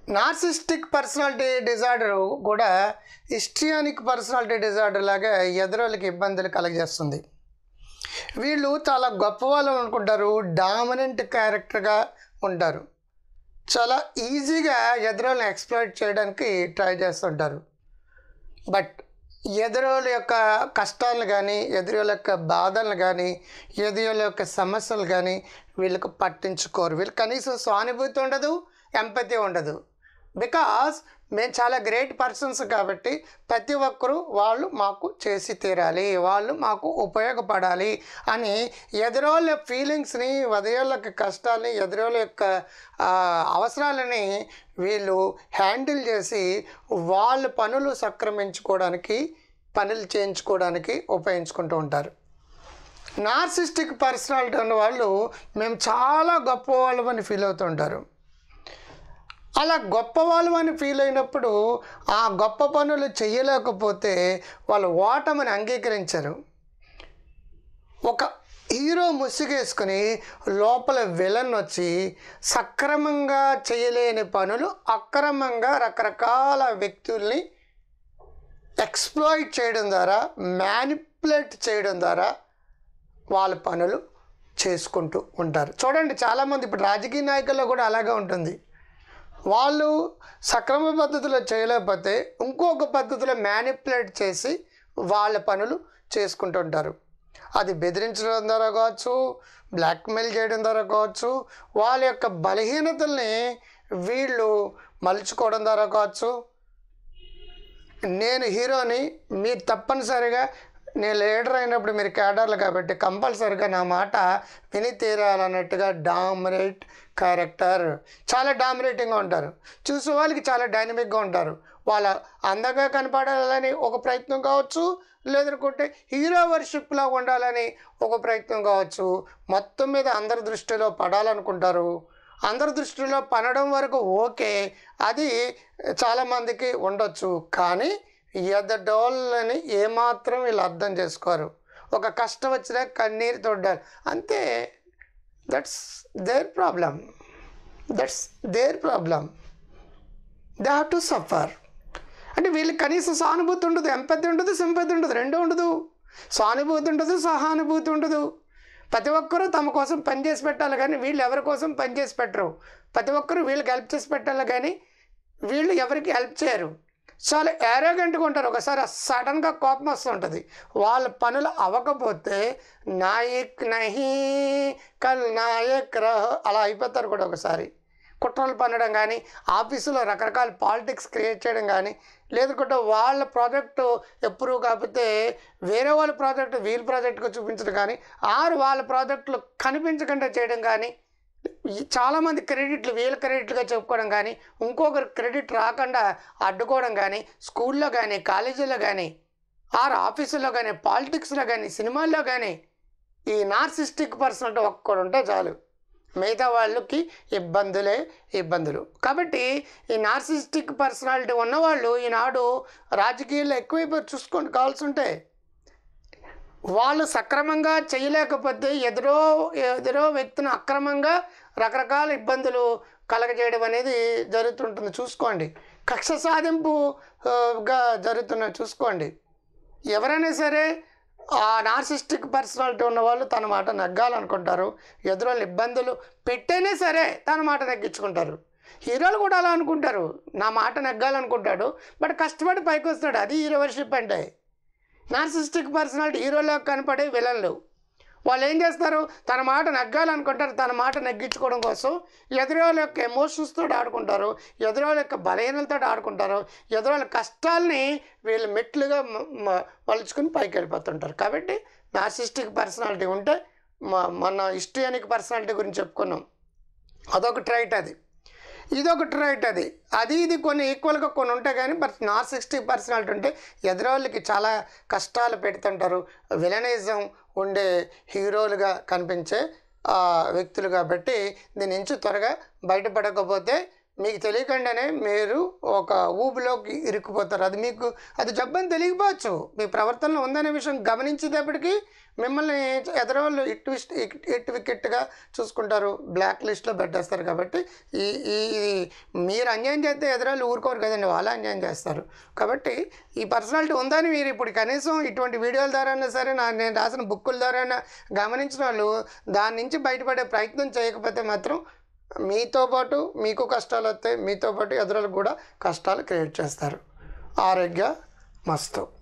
narcissistic personality disorder కూడా histrionic personality disorder లాగా ఎదురోళ్ళకి ఇబ్బందులు కలగజేస్తుంది వీళ్ళు చాలా గొప్ప వాళ్ళు అనుకుంటారు డామినెంట్ క్యారెక్టర్గా ఉంటారు చాలా ఈజీగా ఎదురోళ్ళని ఎక్స్ప్లోయిట్ చేయడానికి ట్రై చేస్తుంటారు బట్ ఎదురోళ్ళ యొక్క కష్టాలను కానీ ఎదురోళ్ళ యొక్క బాధలను కానీ ఎదురోళ్ళ యొక్క సమస్యలు కానీ వీళ్ళకి పట్టించుకోరు వీళ్ళు కనీసం సానుభూతి ఉండదు ఎంపతి ఉండదు బికాస్ మేము చాలా గ్రేట్ పర్సన్స్ కాబట్టి ప్రతి ఒక్కరూ వాళ్ళు మాకు చేసి తీరాలి వాళ్ళు మాకు ఉపయోగపడాలి అని ఎదురోళ్ళ ఫీలింగ్స్ని ఎదురోళ్ళ యొక్క కష్టాలని ఎదురోళ్ళ యొక్క ఆ, అవసరాలని వీళ్ళు హ్యాండిల్ చేసి వాళ్ళ పనులు సక్రమించుకోవడానికి పనులు చేయించుకోవడానికి ఉపయోగించుకుంటూ ఉంటారు నార్సిస్టిక్ పర్సనాలిటీ ఉన్న వాళ్ళు మేము చాలా గొప్ప వాళ్ళమని ఫీల్ అవుతుంటారు అలా గొప్ప వాళ్ళు అని ఫీల్ అయినప్పుడు ఆ గొప్ప పనులు చేయలేకపోతే వాళ్ళు ఓటమని అంగీకరించరు ఒక హీరో ముసుగేసుకుని లోపల విలన్ వచ్చి సక్రమంగా చేయలేని పనులు అక్రమంగా రకరకాల వ్యక్తుల్ని ఎక్స్ప్లాయిట్ చేయడం ద్వారా మ్యానిపులేట్ చేయడం ద్వారా వాళ్ళ పనులు చేసుకుంటూ ఉంటారు చూడండి చాలామంది ఇప్పుడు రాజకీయ నాయకుల్లో కూడా అలాగే ఉంటుంది వాళ్ళు సక్రమ పద్ధతిలో చేయలేకపోతే ఇంకొక పద్ధతిలో మ్యానిపులేట్ చేసి వాళ్ళ పనులు చేసుకుంటుంటారు అది బెదిరించడం ద్వారా కావచ్చు బ్లాక్మెయిల్ చేయడం ద్వారా కావచ్చు వాళ్ళ యొక్క బలహీనతల్ని వీళ్ళు మలుచుకోవడం ద్వారా కావచ్చు నేను హీరోని మీరు తప్పనిసరిగా నేను లీడర్ అయినప్పుడు మీరు క్యాడర్లు కాబట్టి కంపల్సరిగా నా మాట విని తీరాలన్నట్టుగా డామినేట్ క్యారెక్టర్ చాలా డామినేటింగ్గా ఉంటారు చూసే వాళ్ళకి చాలా డైనమిక్గా ఉంటారు వాళ్ళ అందంగా కనపడాలని ఒక ప్రయత్నం కావచ్చు లేదనుకుంటే హీరో వర్షిప్లా ఉండాలని ఒక ప్రయత్నం కావచ్చు మొత్తం మీద అందరి దృష్టిలో పడాలనుకుంటారు అందరి దృష్టిలో పనడం వరకు ఓకే అది చాలామందికి ఉండొచ్చు కానీ ఎదడోళ్ళని ఏమాత్రం వీళ్ళు అర్థం చేసుకోరు ఒక కష్టం వచ్చినా కన్నీరు తొడ్డాలి అంతే that's their problem that's their problem they have to suffer అంటే వీళ్ళకి కనీసం సానుభూతి ఉండదు ఎంపతి ఉండదు సింపతి ఉండదు రెండూ ఉండదు సానుభూతి ఉండదు సహానుభూతి ఉండదు ప్రతి ఒక్కరూ తమ కోసం పని చేసి పెట్టాలి కానీ వీళ్ళు ఎవరి కోసం పని చేసి పెట్టరు ప్రతి ఒక్కరూ వీళ్ళకి హెల్ప్ చేసి పెట్టాలి కానీ వీళ్ళు ఎవరికి హెల్ప్ చేయరు చాలా ఏరోగెంట్గా ఉంటారు ఒకసారి సడన్గా కోపం వస్తుంటుంది వాళ్ళ పనులు అవ్వకపోతే నాయక్ నహి కల్ నాయక్ రహ్ అలా అయిపోతారు కూడా ఒకసారి కుట్రలు పన్నడం కానీ ఆఫీసులో రకరకాల పాలిటిక్స్ క్రియేట్ చేయడం కానీ లేదంటే వాళ్ళ ప్రాజెక్టు ఎప్పుడు కాకపోతే వేరే వాళ్ళ ప్రాజెక్టు వీళ్ళ ప్రాజెక్టుగా చూపించడం కానీ ఆరు వాళ్ళ ప్రాజెక్టులు కనిపించకుండా చేయడం కానీ ఈ చాలామంది క్రెడిట్లు వీళ్ళ క్రెడిట్లుగా చెప్పుకోవడం కానీ ఇంకొకరు క్రెడిట్ రాకుండా అడ్డుకోవడం కానీ స్కూల్లో కానీ కాలేజీలో కానీ ఆరు ఆఫీసులో కానీ పాలిటిక్స్లో కానీ సినిమాల్లో కానీ ఈ నార్సిస్టిక్ పర్సనాలిటీ ఒక్కడు ఉంటే చాలు మిగతా వాళ్ళకి ఇబ్బందులే ఇబ్బందులు కాబట్టి ఈ నార్సిస్టిక్ పర్సనాలిటీ ఉన్నవాళ్ళు ఈనాడు రాజకీయాల్లో ఎక్కువైపోయి చూసుకొని కావాల్సి ఉంటే వాళ్ళు సక్రమంగా చేయలేకపోతే ఎదురో ఎదురో వ్యక్తిని అక్రమంగా రకరకాల ఇబ్బందులు కలగజేయడం అనేది జరుగుతుంటుంది చూసుకోండి కక్ష సాధింపు ఆ, గా జరుగుతున్న చూసుకోండి ఎవరైనా సరే ఆ నార్సిస్టిక్ పర్సనాలిటీ ఉన్న వాళ్ళు తన మాట నగ్గాలనుకుంటారు ఎదురోళ్ళు ఇబ్బందులు పెట్టేనే సరే తన మాట నెగ్గించుకుంటారు హీరోలు కూడా అలా అనుకుంటారు నా మాట నెగ్గాలనుకుంటాడు బట్ కష్టపడి పైకి వస్తాడు అది హీరో వర్షిప్ అంటే నార్సిస్టిక్ పర్సనాలిటీ హీరోలో కనపడే విలన్లు వాళ్ళు ఏం చేస్తారు తన మాట నగ్గాలనుకుంటారు తన మాట నెగ్గించుకోవడం కోసం ఎదురోళ్ళ యొక్క ఎమోషన్స్తో ఆడుకుంటారు ఎదురోళ్ళ యొక్క బలహీనలతో ఆడుకుంటారు ఎదురోళ్ళ కష్టాల్ని వీళ్ళు మెట్లుగా మ- మ- మలుచుకుని పైకి వెళ్ళిపోతుంటారు కాబట్టి నార్సిస్టిక్ పర్సనాలిటీ ఉంటే మ- మన హిస్టోనిక్ పర్సనాలిటీ గురించి చెప్పుకున్నాం అదొక ట్రైట్ అది ఇదొక ట్రైట్ అది అది ఇది కొన్ని ఈక్వల్గా కొన్ని ఉంటాయి కానీ బట్ నార్సిస్టిక్ పర్సనాలిటీ ఉంటే ఎదురోళ్ళకి చాలా కష్టాలు పెడుతుంటారు విలనిజం ఉండే హీరోలుగా కనిపించే ఆ, వ్యక్తులు కాబట్టి దీని నుంచి త్వరగా బయటపడకపోతే మీకు తెలియకుండానే మీరు ఒక ఊబిలోకి ఇరుక్కుపోతారు అది మీకు అది జబ్బని తెలియకపోవచ్చు మీ ప్రవర్తనలో ఉందనే విషయం గమనించేటప్పటికీ మిమ్మల్ని ఎదరవాళ్ళు ఇటు ఇష్ట- ఇట్- ఇటు వికెట్గా చూసుకుంటారు బ్లాక్ లిస్ట్లో పెట్టేస్తారు కాబట్టి ఈ ఈ ఈ మీరు అన్యాయం చేస్తే ఎదరాళ్ళు ఊరుకోరు కదండి వాళ్ళు అన్యాయం చేస్తారు కాబట్టి ఈ పర్సనాలిటీ ఉందని మీరు ఇప్పుడు కనీసం ఇటువంటి వీడియోల ద్వారా అయినా సరే నా నేను రాసిన బుక్కుల ద్వారా అయినా గమనించిన వాళ్ళు దాని నుంచి బయటపడే ప్రయత్నం చేయకపోతే మాత్రం మీతో పాటు మీకు కష్టాలు వస్తాయి మీతో పాటు ఎదురులకు కూడా కష్టాలు క్రియేట్ చేస్తారు ఆరోగ్య మస్తు